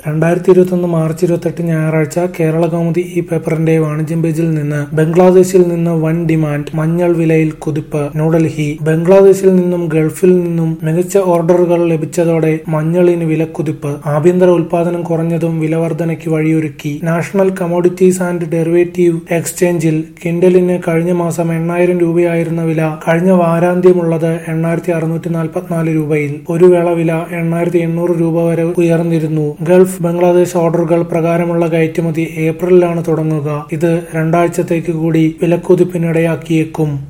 രണ്ടായിരത്തി ഇരുപത്തൊന്ന് മാർച്ച് ഇരുപത്തെട്ട് ഞായറാഴ്ച കേരള കൗമുദി ഈ പേപ്പറിന്റെ വാണിജ്യം പേജിൽ നിന്ന് ബംഗ്ലാദേശിൽ നിന്ന് വൻ ഡിമാൻഡ് മഞ്ഞൾ വിലയിൽ കുതിപ്പ് ന്യൂഡൽഹി ബംഗ്ലാദേശിൽ നിന്നും ഗൾഫിൽ നിന്നും മികച്ച ഓർഡറുകൾ ലഭിച്ചതോടെ മഞ്ഞളിന് വിലക്കുതിപ്പ് ആഭ്യന്തര ഉൽപാദനം കുറഞ്ഞതും വിലവർധനയ്ക്ക് വഴിയൊരുക്കി നാഷണൽ കമോഡിറ്റീസ് ആൻഡ് ഡെറിവേറ്റീവ് എക്സ്ചേഞ്ചിൽ കിൻഡലിന് കഴിഞ്ഞ മാസം എണ്ണായിരം രൂപയായിരുന്ന വില കഴിഞ്ഞ വാരാന്ത്യമുള്ളത് എണ്ണായിരത്തി അറുന്നൂറ്റി നാൽപ്പത്തിനാല് രൂപയിൽ ഒരു വേള വില എണ്ണായിരത്തി എണ്ണൂറ് രൂപ വരെ ഉയർന്നിരുന്നു ഗൾഫ് ബംഗ്ലാദേശ് ഓർഡറുകൾ പ്രകാരമുള്ള കയറ്റുമതി ഏപ്രിലിലാണ് തുടങ്ങുക ഇത് രണ്ടാഴ്ചത്തേക്ക് കൂടി വിലക്കുതിപ്പിനിടയാക്കിയേക്കും